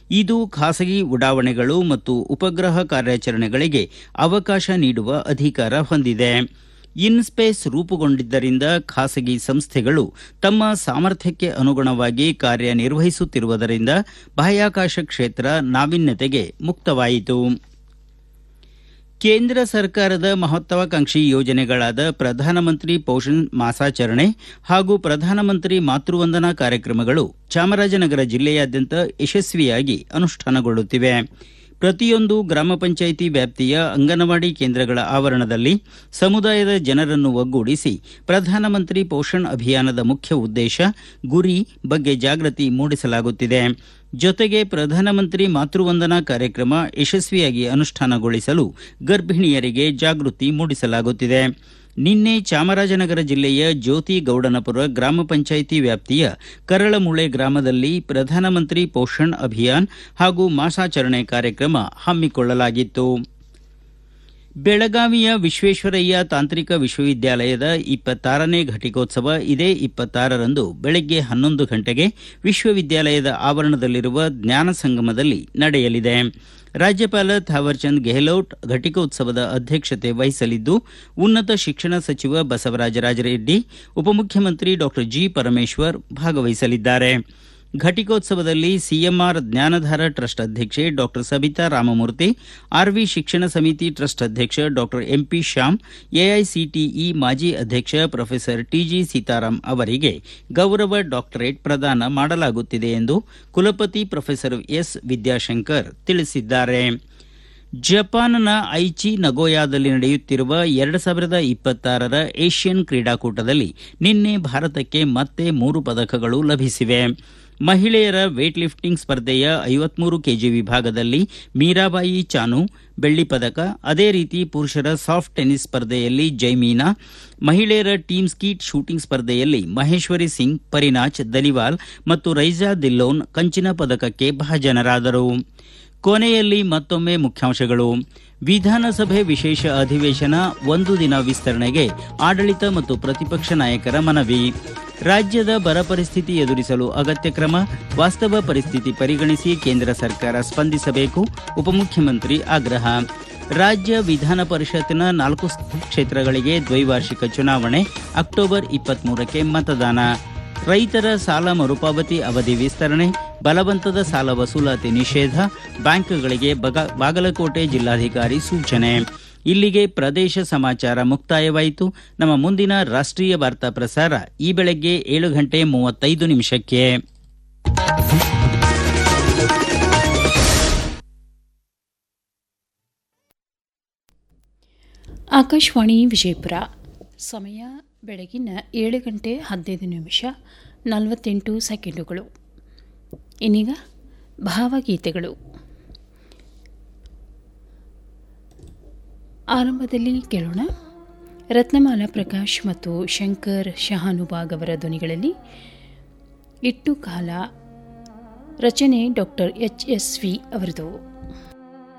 ಇದು ಖಾಸಗಿ ಉಡಾವಣೆಗಳು ಮತ್ತು ಉಪಗ್ರಹ ಕಾರ್ಯಾಚರಣೆಗಳಿಗೆ ಅವಕಾಶ ನೀಡುವ ಅಧಿಕಾರ ಹೊಂದಿದೆ ಇನ್ಸ್ಪೇಸ್ ರೂಪುಗೊಂಡಿದ್ದರಿಂದ ಖಾಸಗಿ ಸಂಸ್ಥೆಗಳು ತಮ್ಮ ಸಾಮರ್ಥ್ಯಕ್ಕೆ ಅನುಗುಣವಾಗಿ ಕಾರ್ಯನಿರ್ವಹಿಸುತ್ತಿರುವುದರಿಂದ ಬಾಹ್ಯಾಕಾಶ ಕ್ಷೇತ್ರ ನಾವೀನ್ಯತೆಗೆ ಮುಕ್ತವಾಯಿತು ಕೇಂದ್ರ ಸರ್ಕಾರದ ಮಹತ್ವಾಕಾಂಕ್ಷಿ ಯೋಜನೆಗಳಾದ ಪ್ರಧಾನಮಂತ್ರಿ ಪೋಷಣ್ ಮಾಸಾಚರಣೆ ಹಾಗೂ ಪ್ರಧಾನಮಂತ್ರಿ ಮಾತೃವಂದನಾ ಕಾರ್ಯಕ್ರಮಗಳು ಚಾಮರಾಜನಗರ ಜಿಲ್ಲೆಯಾದ್ಯಂತ ಯಶಸ್ವಿಯಾಗಿ ಅನುಷ್ಠಾನಗೊಳ್ಳುತ್ತಿವೆ ಪ್ರತಿಯೊಂದು ಗ್ರಾಮ ಪಂಚಾಯಿತಿ ವ್ಯಾಪ್ತಿಯ ಅಂಗನವಾಡಿ ಕೇಂದ್ರಗಳ ಆವರಣದಲ್ಲಿ ಸಮುದಾಯದ ಜನರನ್ನು ಒಗ್ಗೂಡಿಸಿ ಪ್ರಧಾನಮಂತ್ರಿ ಪೋಷಣ್ ಅಭಿಯಾನದ ಮುಖ್ಯ ಉದ್ದೇಶ ಗುರಿ ಬಗ್ಗೆ ಜಾಗೃತಿ ಮೂಡಿಸಲಾಗುತ್ತಿದೆ ಜೊತೆಗೆ ಪ್ರಧಾನಮಂತ್ರಿ ಮಾತೃವಂದನಾ ಕಾರ್ಯಕ್ರಮ ಯಶಸ್ವಿಯಾಗಿ ಅನುಷ್ಠಾನಗೊಳಿಸಲು ಗರ್ಭಿಣಿಯರಿಗೆ ಜಾಗೃತಿ ಮೂಡಿಸಲಾಗುತ್ತಿದೆ ನಿನ್ನೆ ಚಾಮರಾಜನಗರ ಜಿಲ್ಲೆಯ ಜ್ಯೋತಿ ಗೌಡನಪುರ ಗ್ರಾಮ ಪಂಚಾಯಿತಿ ವ್ಯಾಪ್ತಿಯ ಕರಳಮುಳೆ ಗ್ರಾಮದಲ್ಲಿ ಪ್ರಧಾನಮಂತ್ರಿ ಪೋಷಣ್ ಅಭಿಯಾನ್ ಹಾಗೂ ಮಾಸಾಚರಣೆ ಕಾರ್ಯಕ್ರಮ ಹಮ್ಮಿಕೊಳ್ಳಲಾಗಿತ್ತು ಬೆಳಗಾವಿಯ ವಿಶ್ವೇಶ್ವರಯ್ಯ ತಾಂತ್ರಿಕ ವಿಶ್ವವಿದ್ಯಾಲಯದ ಇಪ್ಪತ್ತಾರನೇ ಘಟಿಕೋತ್ಸವ ಇದೇ ಇಪ್ಪತ್ತಾರರಂದು ಬೆಳಗ್ಗೆ ಹನ್ನೊಂದು ಗಂಟೆಗೆ ವಿಶ್ವವಿದ್ಯಾಲಯದ ಆವರಣದಲ್ಲಿರುವ ಜ್ಞಾನ ಸಂಗಮದಲ್ಲಿ ನಡೆಯಲಿದೆ ರಾಜ್ಯಪಾಲ ಥಾವರ್ಚಂದ್ ಗೆಹ್ಲೋಟ್ ಘಟಿಕೋತ್ಸವದ ಅಧ್ಯಕ್ಷತೆ ವಹಿಸಲಿದ್ದು ಉನ್ನತ ಶಿಕ್ಷಣ ಸಚಿವ ಬಸವರಾಜ ರಾಜರೆಡ್ಡಿ ಉಪಮುಖ್ಯಮಂತ್ರಿ ಡಾಕ್ಟರ್ ಜಿ ಪರಮೇಶ್ವರ್ ಭಾಗವಹಿಸಲಿದ್ದಾರೆ ಘಟಿಕೋತ್ಸವದಲ್ಲಿ ಸಿಎಂಆರ್ ಜ್ಞಾನಧಾರ ಟ್ರಸ್ಟ್ ಅಧ್ಯಕ್ಷೆ ಡಾಕ್ಟರ್ ಸಬಿತಾ ರಾಮಮೂರ್ತಿ ಆರ್ವಿ ಶಿಕ್ಷಣ ಸಮಿತಿ ಟ್ರಸ್ಟ್ ಅಧ್ಯಕ್ಷ ಡಾಕ್ಟರ್ ಎಂಪಿ ಶ್ಯಾಮ್ ಎಐಸಿಟಿಇ ಮಾಜಿ ಅಧ್ಯಕ್ಷ ಪ್ರೊಫೆಸರ್ ಟಿಜಿ ಸೀತಾರಾಂ ಅವರಿಗೆ ಗೌರವ ಡಾಕ್ಟರೇಟ್ ಪ್ರದಾನ ಮಾಡಲಾಗುತ್ತಿದೆ ಎಂದು ಕುಲಪತಿ ಪ್ರೊಫೆಸರ್ ಎಸ್ ವಿದ್ಯಾಶಂಕರ್ ತಿಳಿಸಿದ್ದಾರೆ ಜಪಾನ್ನ ಐಚಿ ನಗೋಯಾದಲ್ಲಿ ನಡೆಯುತ್ತಿರುವ ಎರಡು ಸಾವಿರದ ಇಪ್ಪತ್ತಾರರ ಏಷ್ಯನ್ ಕ್ರೀಡಾಕೂಟದಲ್ಲಿ ನಿನ್ನೆ ಭಾರತಕ್ಕೆ ಮತ್ತೆ ಮೂರು ಪದಕಗಳು ಲಭಿಸಿವೆ ಮಹಿಳೆಯರ ವೇಟ್ ಲಿಫ್ಟಿಂಗ್ ಸ್ಪರ್ಧೆಯ ಐವತ್ಮೂರು ಕೆಜಿ ವಿಭಾಗದಲ್ಲಿ ಮೀರಾಬಾಯಿ ಚಾನು ಬೆಳ್ಳಿ ಪದಕ ಅದೇ ರೀತಿ ಪುರುಷರ ಸಾಫ್ಟ್ ಟೆನ್ನಿಸ್ ಸ್ಪರ್ಧೆಯಲ್ಲಿ ಜೈಮೀನಾ ಮಹಿಳೆಯರ ಟೀಮ್ ಸ್ಕೀಟ್ ಶೂಟಿಂಗ್ ಸ್ಪರ್ಧೆಯಲ್ಲಿ ಮಹೇಶ್ವರಿ ಸಿಂಗ್ ಪರಿನಾಚ್ ದಲಿವಾಲ್ ಮತ್ತು ರೈಜಾ ದಿಲ್ಲೋನ್ ಕಂಚಿನ ಪದಕಕ್ಕೆ ಭಾಜನರಾದರು ಕೊನೆಯಲ್ಲಿ ಮತ್ತೊಮ್ಮೆ ಮುಖ್ಯಾಂಶಗಳು ವಿಧಾನಸಭೆ ವಿಶೇಷ ಅಧಿವೇಶನ ಒಂದು ದಿನ ವಿಸ್ತರಣೆಗೆ ಆಡಳಿತ ಮತ್ತು ಪ್ರತಿಪಕ್ಷ ನಾಯಕರ ಮನವಿ ರಾಜ್ಯದ ಬರ ಪರಿಸ್ಥಿತಿ ಎದುರಿಸಲು ಅಗತ್ಯ ಕ್ರಮ ವಾಸ್ತವ ಪರಿಸ್ಥಿತಿ ಪರಿಗಣಿಸಿ ಕೇಂದ್ರ ಸರ್ಕಾರ ಸ್ಪಂದಿಸಬೇಕು ಉಪಮುಖ್ಯಮಂತ್ರಿ ಆಗ್ರಹ ರಾಜ್ಯ ವಿಧಾನ ಪರಿಷತ್ತಿನ ನಾಲ್ಕು ಕ್ಷೇತ್ರಗಳಿಗೆ ದ್ವೈವಾರ್ಷಿಕ ಚುನಾವಣೆ ಅಕ್ಟೋಬರ್ ಇಪ್ಪತ್ಮೂರಕ್ಕೆ ಮತದಾನ ರೈತರ ಸಾಲ ಮರುಪಾವತಿ ಅವಧಿ ವಿಸ್ತರಣೆ ಬಲವಂತದ ಸಾಲ ವಸೂಲಾತಿ ನಿಷೇಧ ಬ್ಯಾಂಕ್ಗಳಿಗೆ ಬಗ- ಬಾಗಲಕೋಟೆ ಜಿಲ್ಲಾಧಿಕಾರಿ ಸೂಚನೆ ಇಲ್ಲಿಗೆ ಪ್ರದೇಶ ಸಮಾಚಾರ ಮುಕ್ತಾಯವಾಯಿತು ನಮ್ಮ ಮುಂದಿನ ರಾಷ್ಟ್ರೀಯ ವಾರ್ತಾ ಪ್ರಸಾರ ಈ ಬೆಳಗ್ಗೆ ಏಳು ಗಂಟೆ ಮೂವತ್ತೈದು ನಿಮಿಷಕ್ಕೆ ಆಕಾಶವಾಣಿ ವಿಜಯಪುರ ಸಮಯ ಬೆಳಗಿನ ಏಳು ಗಂಟೆ ಹದಿನೈದು ನಿಮಿಷ ನಲವತ್ತೆಂಟು ಸೆಕೆಂಡುಗಳು ಇನ್ನೀಗ ಭಾವಗೀತೆಗಳು ಆರಂಭದಲ್ಲಿ ಕೇಳೋಣ ರತ್ನಮಾಲಾ ಪ್ರಕಾಶ್ ಮತ್ತು ಶಂಕರ್ ಶಹಾನುಭಾಗ್ ಅವರ ಧ್ವನಿಗಳಲ್ಲಿ ಇಟ್ಟು ಕಾಲ ರಚನೆ ಡಾಕ್ಟರ್ ಎಚ್ ಎಸ್ ವಿ ಅವರದು